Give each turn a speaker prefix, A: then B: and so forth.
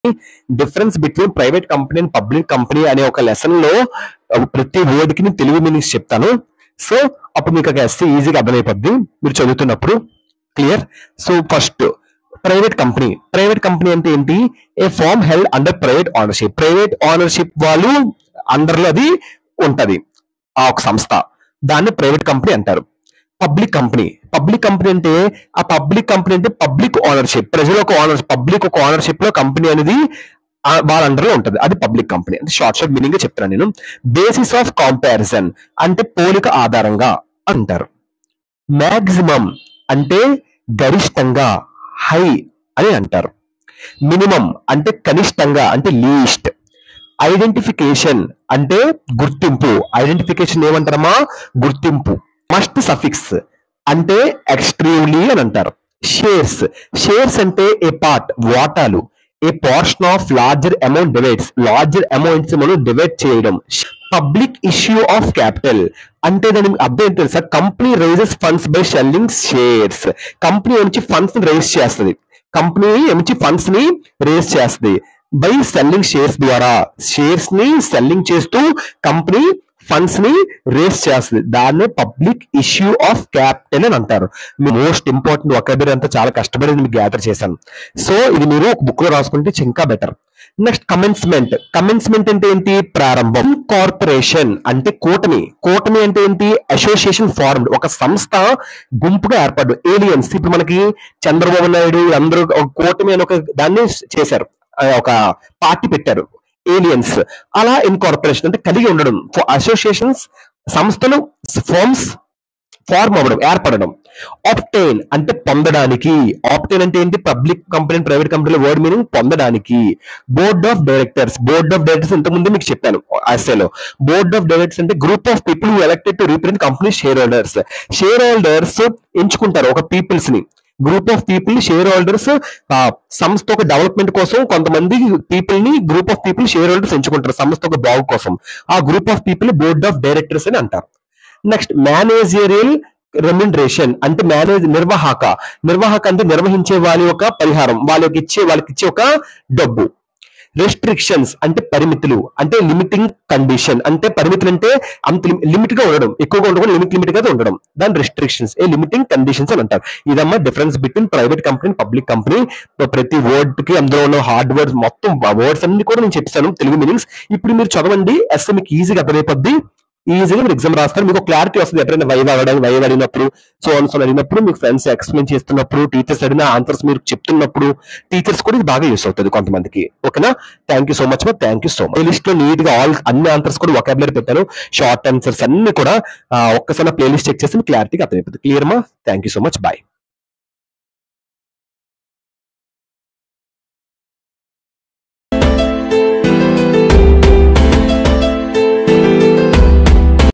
A: difference between private company and public company అనే ఒక lesson లో ఆ, ప్రతి వర్డ్ కి నేను తెలుగు మీనింగ్స్ చెప్తాను సో అప్పుడు మీకు ఎస్సీ ఈజీగా అర్థమైపోద్ది మీరు చదువుతున్నప్పుడు clear so first private company private company అంటే ఏంటి a firm held under private ownership private ownership వాళ్ళు అండర్ లో అది ఉంటది ఆ ఒక సంస్థ దాన్ని ప్రైవేట్ కంపెనీ అంటారు పబ్లిక్ కంపెనీ పబ్లిక్ కంపెనీ అంటే ఆ పబ్లిక్ కంపెనీ అంటే పబ్లిక్ ఓనర్షిప్ ప్రజల ఒక ఓనర్ పబ్లిక్ ఒక ఓనర్షిప్ లో కంపెనీ అనేది ఆ వాళ్ళ అండర్ లో ఉంటది అది పబ్లిక్ కంపెనీ అంటే షార్ట్ షార్ట్ మీనింగ్ చెప్తాను నేను బేసిస్ ఆఫ్ కంపారిజన్ అంటే పోలిక ఆధారంగా అంటారు మాక్సిమం అంటే గరిష్టంగా హై అని అంటారు మినిమం అంటే కనిష్టంగా అంటే లీస్ట్ ఐడెంటిఫికేషన్ అంటే గుర్తింపు ఐడెంటిఫికేషన్ ఏమంటారమ్మా గుర్తింపు మస్ట్ సఫిక్స్ అంటే ఎక్స్ట్రీమ్లీ అని అంటారు షేర్స్ షేర్స్ అంటే ఏ పార్ట్ వాటాలు a portion of larger amount divides larger amounts మనం డివైడ్ చేయడం పబ్లిక్ ఇష్యూ ఆఫ్ క్యాపిటల్ అంటే దాని అర్థం ఏంటి తెలుసా company raises funds by selling shares company నుంచి ఫండ్స్ రైజ్ చేస్తుంది కంపెనీ నుంచి ఫండ్స్ ని రేస్ చేస్తుంది బై సెల్లింగ్ షేర్స్ ద్వారా షేర్స్ ని సెల్లింగ్ చేస్తూ కంపెనీ ఫండ్స్ ని రేస్ చేస్తుంది దాన్నే పబ్లిక్ ఇష్యూ ఆఫ్ క్యాపిటల్ అని అంటారు మోస్ట్ ఇంపార్టెంట్ ఒకబరి అంతా చాలా కష్టపడి మీకు గ్యాదర్ చేశాను సో ఇది మీరు ఒక బుక్ లో రాసుకుంటే ఇంకా బెటర్ నెక్స్ట్ కమెన్స్మెంట్ కమెన్స్మెంట్ అంటే ఏంటి ప్రారంభం కార్పొరేషన్ అంటే కూటమి కూటమి అంటే ఏంటి అసోసియేషన్ ఫార్మ్డ్ ఒక సంస్థ గుంపుగా ఏర్పడ్డు ఏలియన్స్ ఇప్పుడు మనకి చంద్రబాబు నాయుడు అందరూ ఒక కూటమి అని ఒక దాన్ని చేశారు ఆ, ఒక పార్టీ పెట్టారు ఏలియన్స్ అలా ఇన్కార్పొరేషన్ అంటే కలిగి ఉండడం అసోసియేషన్స్ సంస్థలు ఫార్మ్స్ ఫార్మ్ అవ్వడం ఏర్పడడం ఆప్టైన్ అంటే పొందడానికి ఆప్టైన్ అంటే ఏంటి పబ్లిక్ కంపెనీ ప్రైవేట్ కంపెనీలో వర్డ్ మీనింగ్ పొందడానికి board of directors board of directors ఇంతకుముందు మీకు చెప్పాను అసలు బోర్డ్ ఆఫ్ డైరెక్టర్స్ అంటే group of people elected to represent company shareholders shareholders ఎంచుకుంటారు ఒక పీపుల్స్ ని group of people shareholders సంస్థ ఒక డెవలప్మెంట్ కోసం కొంతమంది పీపుల్ ని group of people shareholders ఎంచుకుంటారు సంస్థ ఒక బాగు కోసం ఆ group of people board of directors అని అంటారు నెక్స్ట్ మేనేజరియల్ రెమ్యునరేషన్ అంటే మేనేజ్ నిర్వాహక నిర్వాహక అంటే నిర్వహించే వాళ్ళ యొక్క పరిహారం వాళ్ళకి ఇచ్చే వాళ్ళకి ఇచ్చే ఒక డబ్బు రెస్ట్రిక్షన్స్ అంటే పరిమితులు అంటే లిమిటింగ్ కండిషన్ అంటే పరిమితులు అంటే అంత లిమిట్ గా ఉండడం ఎక్కువగా ఉండకుండా లిమిట్ లిమిట్ గా ఉండడం దాని రెస్ట్రిక్షన్స్ ఏ లిమిటింగ్ కండిషన్స్ అని అంటారు ఇదమ్మా difference between private company public company ప్రతి వర్డ్ కి అందులో ఉన్న హార్డ్ వర్డ్స్ మొత్తం వర్డ్స్ అన్ని కూడా నేను చెప్పాను తెలుగు మీనింగ్స్ ఇప్పుడు మీరు చదవండి ఎస్ఏ మీకు ఈజీగా అర్థమైపోద్ది ఈజీగా మీరు ఎగ్జామ్ రాస్తారు మీకు క్లారిటీ వస్తుంది ఎప్పుడైనా వైవ్ అవ్వడం వైవ్ అడిగినప్పుడు సో సో అడిగినప్పుడు మీకు ఫ్రెండ్స్ ఎక్స్ప్లెయిన్ చేస్తున్నప్పుడు టీచర్స్ అడిగిన ఆన్సర్స్ మీరు చెప్తున్నప్పుడు టీచర్స్ కూడా ఇది బాగా యూస్ అవుతుంది కొంతమందికి ఓకేనా థ్యాంక్ యూ సో మచ్ మా thank you so much list లో నీట్ గా ఆల్ అన్ని ఆన్సర్స్ కూడా ఒకాబులరీ పెట్టాను షార్ట్ ఆన్సర్స్ అన్ని కూడా ఆ, ఒక్కసారి ప్లేలిస్ట్ చెక్ చేసి క్లారిటీగా అర్థమైపోతుంది క్లియర్ మా thank you so much bye